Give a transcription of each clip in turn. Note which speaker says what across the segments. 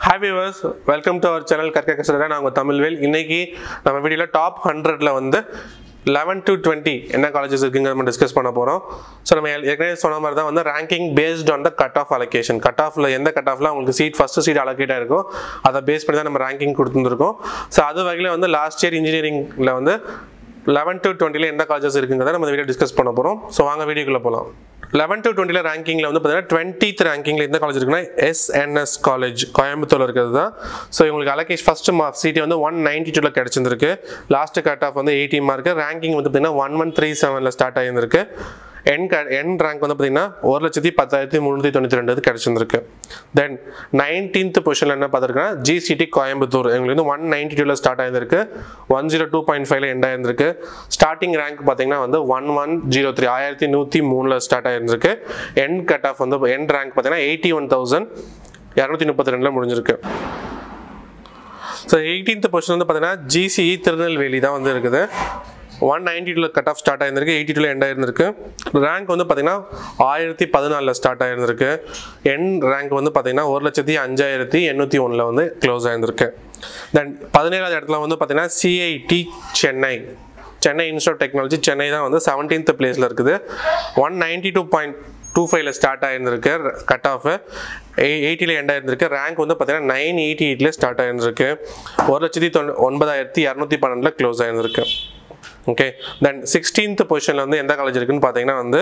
Speaker 1: hi viewers welcome to our channel Karka Kasada நான் உங்கள் தமிழ்வேல் இன்னைக்கு நம்ம வீடியோவில் டாப் ஹண்ட்ரட்ல வந்து லெவன் டு டுவெண்ட்டி என்ன காலேஜஸ் இருக்குங்க நம்ம டிஸ்கஸ் பண்ண போகிறோம் ஸோ நம்ம ஏற்கனவே சொன்ன மாதிரி தான் வந்து ranking based on the cut off allocation cut ஆஃப்ல எந்த கட் ஆஃப்ல உங்களுக்கு சீட் ஃபர்ஸ்ட் சீட் அலோகேட் ஆயிருக்கோ அதை பேஸ் பண்ணி தான் நம்ம ரேங்கிங் கொடுத்துருக்கோம் ஸோ அது வகையில் வந்து லாஸ்ட் இயர் இன்ஜினியரிங்கில் வந்து லெவன் டு டுவெண்ட்டியில் எந்த காலேஜஸ் இருக்குங்கிறத நம்ம வீடியோ டிஸ்கஸ் பண்ண போகிறோம் ஸோ வாங்க வீடியோக்குள்ளே போகலாம் லெவன் டு டுவெண்ட்டியில் ரேங்கிங்கில் வந்து பார்த்தீங்கன்னா டுவெண்ட்டித் ரேங்கிங்கில் எந்த காலேஜ் இருக்குன்னா எஸ்என்எஸ் காலேஜ் கோயம்புத்தூர் இருக்கிறது தான் ஸோ இவங்களுக்கு அலகேஷ் ஃபர்ஸ்ட் மார்க் சீட் வந்து ஒன் நைன்டி டூவில் கிடச்சிருந்துருக்கு லாஸ்ட் கட் ஆஃப் வந்து எயிட்டி மார்க் ரேங்கிங் வந்து பார்த்தீங்கன்னா ஒன் ஒன் த்ரீ செவனில் ஸ்டார்ட் ஆகியிருந்திருக்கு என் க என் ரேங்க் வந்து பார்த்தீங்கன்னா ஒரு லட்சத்தி பத்தாயிரத்தி முந்நூற்றி தொண்ணூற்றி ரெண்டு கிடச்சிருந்துருக்கு தென் நைன்டீன்த் பொசிஷனில் என்ன பார்த்துருக்குன்னா ஜிசிடி கோயம்புத்தூர் எங்களுக்கு வந்து ஒன் நைன்டி டூவில் ஸ்டார்ட் ஆயிருந்திருக்கு ஒன் ஜீரோ டூ பாயிண்ட் ஃபைவ்ல எண்ட் ஆயிருந்திருக்கு ஸ்டார்டிங் ரேங்க் பார்த்தீங்கன்னா வந்து ஒன் ஒன் ஜீரோ த்ரீ ஆயிரத்தி நூற்றி மூணில் ஸ்டார்ட் ஆயிருந்திருக்கு என் கட் ஆஃப் வந்து என் ரேங்க் பார்த்தீங்கன்னா எயிட்டி ஒன் தௌசண்ட் இரநூத்தி முப்பத்தி ரெண்டில் முடிஞ்சிருக்கு ஸோ எயிட்டீன்த் பொசிஷன் வந்து பார்த்தீங்கன்னா ஜிசிஇ திருநெல்வேலி தான் வந்து இருக்குது ஒன் நைன்டி டூவில் கட் ஆஃப் ஸ்டார்ட் ஆயிருந்திருக்கு எயிட்டி டூவில் எண்ட் ஆயிருந்திருக்கு ரேங்க் வந்து பார்த்தீங்கன்னா ஆயிரத்தி பதினாலில் ஸ்டார்ட் ஆயிருந்திருக்கு என் ரேங்க் வந்து பார்த்தீங்கன்னா ஒரு லட்சத்தி அஞ்சாயிரத்தி எண்ணூற்றி ஒன்றில் வந்து க்ளோஸ் ஆயிருந்திருக்கு தென் பதினேழாவது இடத்துல வந்து பார்த்தீங்கன்னா CIT Chennai Chennai institute technology Chennai தான் வந்து செவன்டீன்த் பிளேஸில் இருக்குது one ninety two point two ஃபைவ்ல ஸ்டார்ட் ஆயிருந்திருக்கு கட் ஆஃப் எயிட்டியில் எண்ட் ஆயிருந்திருக்கு ரேங்க் வந்து பார்த்தீங்கன்னா நைன் எயிட்டி எயிட்ல ஸ்டார்ட் ஆயிருந்திருக்கு ஒரு லட்சத்தி தொண்ணூ ஒன்பதாயிரத்தி இரநூத்தி பன்னெண்டில் க்ளோஸ் ஆயிருந்திருக்கு ஓகே தென் சிக்ஸ்டீன்த் பொசிஷனில் வந்து எந்த காலேஜ் இருக்குன்னு பார்த்தீங்கன்னா வந்து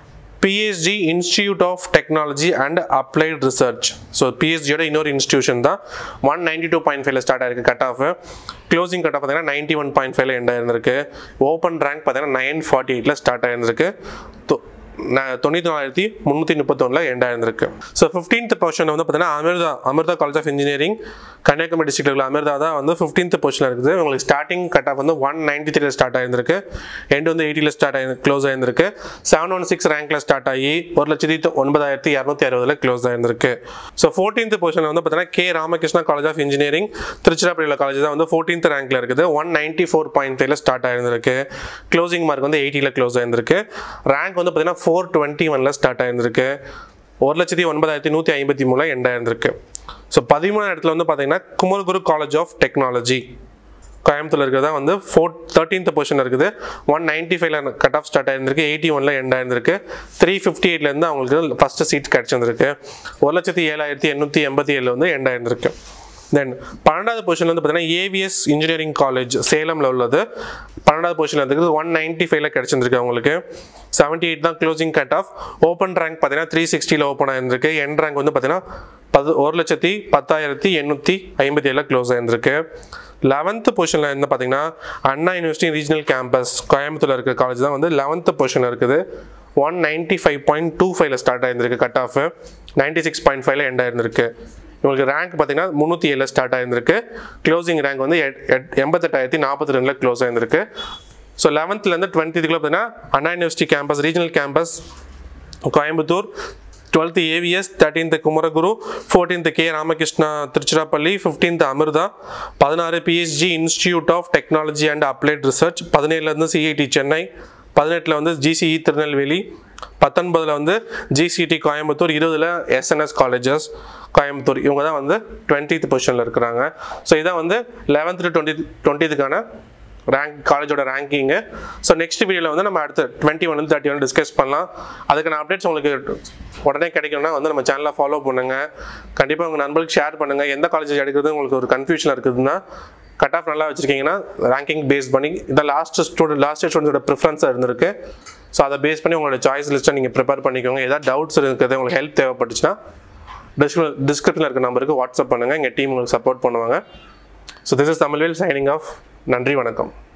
Speaker 1: PSG institute of technology and applied research so பிஎஸ்ஜியோட இன்னொரு இன்ஸ்டியூஷன் தான் ஒன் நைன்டி டூ பாயிண்ட் ஃபைவ்ல ஸ்டார்ட் ஆயிருக்கு cut off closing cut off பார்த்தீங்கன்னா நைன்டி ஒன் பாயிண்ட் ஃபைவ்ல எண்ட் ஆயிருந்திருக்கு ஓப்பன் ரேங்க் பார்த்தீங்கன்னா நைன் ஃபார்ட்டி எயிட்டில் ஸ்டார்ட் ஆயிருந்திருக்கு தொண்ணூற்றி நாலாயிரத்தி முந்நூற்றி முப்பத்தொன்னில் எண்ட் ஆயிருந்திருக்கு ஸோ ஃபிஃப்டீன்த் பொசிஷன் வந்து பார்த்தீங்கன்னா Amrita Amrita college of engineering Kanyakumari district இருக்கிற அமிர்தா தான் வந்து ஃபிஃப்டீன்த் பொசிஷன் இருக்குது உங்களுக்கு ஸ்டார்டிங் கட் ஆஃப் வந்து ஒன் நைன்டி த்ரீல ஸ்டார்ட் ஆயிருந்திருக்கு எண்ட் வந்து எயிட்டியில் ஸ்டார்ட் ஆகி க்ளோஸ் ஆயிருந்திருக்கு செவன் ஒன் சிக்ஸ் ரேங்க்ல ஸ்டார்ட் ஆகி ஒரு லட்சத்தி ஒன்பதாயிரத்தி இரநூத்தி அறுபதுல க்ளோஸ் ஆயிருந்திருக்கு ஸோ ஃபோர்டீன்த் பொசிஷன் வந்து பார்த்தீங்கன்னா K Ramakrishna college of engineering திருச்சிராப்பள்ளியில் காலேஜ் தான் வந்து ஃபோர்டீன்த் ரேங்க்ல இருக்குது ஒன் நைன்டி ஃபோர் பாயிண்ட் ஃபைவ்ல ஸ்டார்ட் ஆயிருந்திருக்கு க்ளோசிங் மார்க் வந்து எயிட்டியில் க்ளோஸ் ஆயிருந்திருக்கு ரேங்க் வந்து பார்த்தீங்கன்னா ஃபோர் டுவெண்ட்டி ஒன்ல ஸ்டார்ட் ஆயிருந்திருக்கு ஒரு லட்சத்தி ஒன்பதாயிரத்தி நூற்றி ஐம்பத்தி மூணில் எண்ட் ஆயிருந்திருக்கு ஸோ பதிமூணு இடத்துல வந்து பார்த்தீங்கன்னா Kumaraguru college of technology Coimbatore இருக்கிறதா வந்து ஃபோர் தேர்ட்டீன்த் பொசிஷன் இருக்குது ஒன் நைன்டி ஃபைவ்ல கட் ஆஃப் ஸ்டார்ட் ஆயிருந்திருக்கு எயிட்டி ஒன்ல எண்ட் ஆயிருந்திருக்கு த்ரீ ஃபிஃப்டி எயிட்லேருந்து அவங்களுக்கு ஃபர்ஸ்ட் சீட் கிடச்சிருந்திருக்கு ஒரு லட்சத்தி ஏழாயிரத்தி எண்ணூற்றி எண்பத்தி ஏழில் வந்து எண்ட் ஆயிருந்திருக்கு தென் பன்னெண்டாவது பொசிஷன் வந்து பார்த்தீங்கன்னா ஏவிஎஸ் இன்ஜினியரிங் காலேஜ் சேலமில் உள்ளது பன்னெண்டாவது பொசிஷன் இருக்குது ஒன் நைன்டி ஃபைவ்ல கிடச்சிருக்கு அவங்களுக்கு செவன்ட்டி எயிட் தான் closing cut off open rank பார்த்தீங்கன்னா த்ரீ சிக்ஸ்டியில் ஓப்பன் ஆயிருந்திருக்கு என் ரேங்க் வந்து பார்த்தீங்கன்னா பது ஒரு லட்சத்தி பத்தாயிரத்தி எண்ணூற்றி ஐம்பத்தி ஏழில் க்ளோஸ் ஆயிருந்திருக்கு லெவன்த் பொசிஷனில் என்ன பார்த்தீங்கன்னா Anna university regional campus Coimbatore இருக்கிற காலேஜ் தான் வந்து லெவன்த் பொசிஷன் இருக்குது one ninety five point two ஃபைவ்ல ஸ்டார்ட் ஆயிருந்திருக்கு cut off ninety six point ஃபைவ்ல எண்ட் ஆயிருந்திருக்கு இவங்களுக்கு ரேங்க் பார்த்தீங்கன்னா முந்நூற்றி ஏழில் ஸ்டார்ட் ஆயிருந்திருக்கு க்ளோசிங் ரேங்க் வந்து எண்பத்தெட்டாயிரத்தி நாற்பத்தி ரெண்டில் க்ளோஸ் ஆயிருந்திருக்கு ஸோ லெவன்த்லேருந்து டுவெண்ட்டிக்குள்ள பார்த்தீங்கன்னா Anna university campus regional campus Coimbatore twelfth AVS thirteenth Kumaraguru fourteenth K Ramakrishna Tiruchirappalli fifteenth Amrita பதினாறு PSG institute of technology and applied research பதினேழுலேருந்து சிஐடி சென்னை பதினெட்டில் வந்து ஜிசிஇ திருநெல்வேலி பத்தொன்பதில் வந்து ஜிசிடி கோயம்புத்தூர் இருபதில் எஸ்என்எஸ் காலேஜஸ் கோயம்புத்தூர் இவங்க தான் வந்து டுவெண்ட்டித் பொசிஷனில் இருக்கிறாங்க ஸோ இதான் வந்து லெவன்த் டு டுவெண்ட்டி டுவெண்ட்டித்துக்கான ரேங்க் காலேஜோட ரேங்கிங்கு ஸோ நெக்ஸ்ட் வீடியோவில் வந்து நம்ம அடுத்து twenty one thirty one discuss பண்ணலாம் அதுக்கான அப்டேட்ஸ் உங்களுக்கு உடனே கிடைக்கணும்னா வந்து நம்ம சேனலை ஃபாலோ பண்ணுங்கள் கண்டிப்பாக உங்கள் நண்பர்களுக்கு ஷேர் பண்ணுங்கள் எந்த காலேஜ் எடுக்கிறது உங்களுக்கு ஒரு கன்ஃபியூஷன் இருக்குதுன்னா கட் ஆஃப் நல்லா வச்சுருக்கீங்கன்னா ரேங்கிங் பேஸ் பண்ணி இதை லாஸ்ட் ஸ்டூடெண்ட் லாஸ்ட் ஸ்டூடெண்ட்ஸோட ப்ரிஃபரன்ஸாக இருந்திருக்கு ஸோ அதை பேஸ் பண்ணி உங்களோட சாய்ஸ் லிஸ்ட்டை நீங்கள் ப்ரிப்பேர் பண்ணிக்கோங்க ஏதாவது டவுட்ஸ் இருக்குது உங்களுக்கு ஹெல்ப் தேவைப்பட்டுச்சுன்னா டிஸ்கிரிப் டிஸ்கிரிப்ஷனில் இருக்க நம்பருக்கு வாட்ஸ்அப் பண்ணுங்கள் எங்கள் டீம் உங்களுக்கு சப்போர்ட் பண்ணுவாங்க so this is Tamilvel signing off நன்றி வணக்கம்